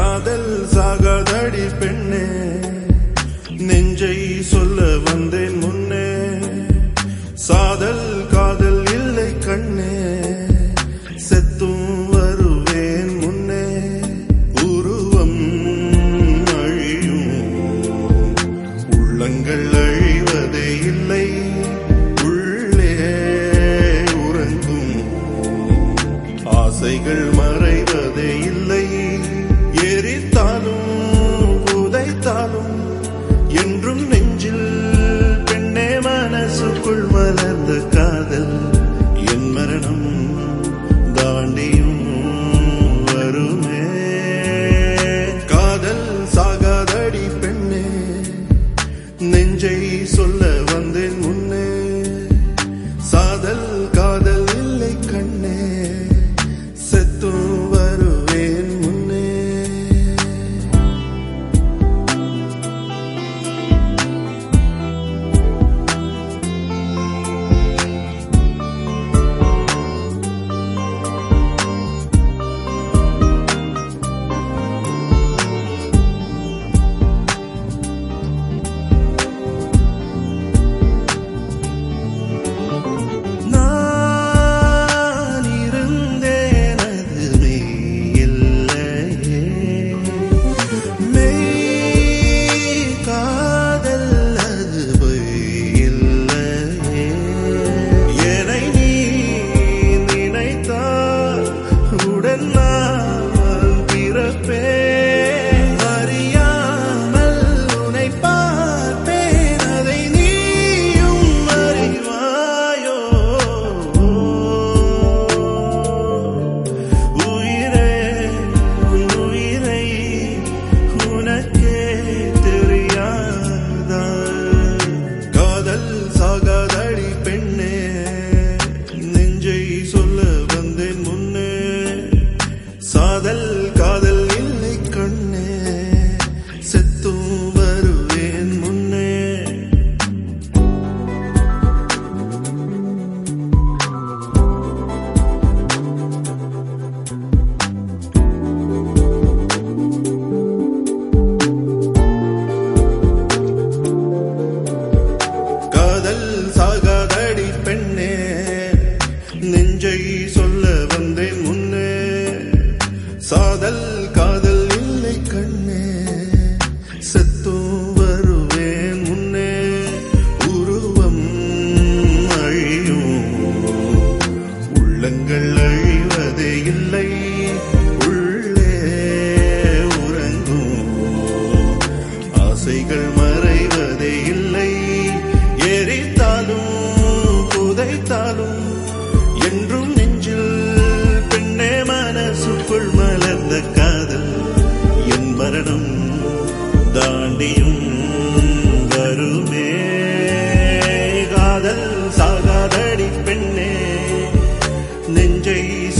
காதல் சாகாதடி பெண்ணே நெஞ்சை சொல்ல வந்தேன் முன்னே சாதல் காதல் இல்லை கண்ணே செத்தும் வருவேன் முன்னே உருவம் அழியும் உள்ளங்கள் அழிவதே இல்லை உள்ளே உறங்கும் ஆசைகள் மறைவதே இல்லை எரித்தாலும் புதைத்தாலும் என்றும் நெஞ்சில் பெண்ணே மனசுக்குள் மலர்ந்த காதல் என் மரணம் தாண்டியும் வருமே காதல் சாகாதடி பெண்ணே நெஞ்சை சொல்ல வந்தேன் முன்னே சாதல் காதல் இல்லை கண்ணே செத்தும் வருவேன் முன்னே நான் இருந்தேன் அதுவே இல்லையே மெய் காதல் அது பொய் இல்லையே என்னை நீ நினைத்தால் உடன் நான் பிறப்பேன் அறியாமல் உன்னை பார்ப்பேன் அதை நீயும் அறிவாயோ உயிரே உன் உயிரை உனக்கே தெரியாதா காதல் சாகாதடி பெண்ணே நெஞ்சை சொல்ல வந்தேன் முன்னே சாதல் காதல் இல்லை கண்ணே செத்தும் வருவேன் முன்னே காதல் சாகாதடி பெண்ணே நெஞ்சை சொல்ல வந்தேன் முன்னே சாதல் காதல் இல்லை கண்ணே செத்தும் வருவேன் முன்னே உருவம் அழியும் உள்ளங்கள் அழிவதே இல்லை உள்ளே உறங்கும் ஆசைகள் மறைவதே இல்லை எரித்தாலும் புதைத்தாலும் என்றும் நெஞ்சில் பெண்ணே மனசுக்குள் மலர்ந்த காதல் என் மரணம் தாண்டியும் வருமே காதல் சாகாதடி பெண்ணே நெஞ்சை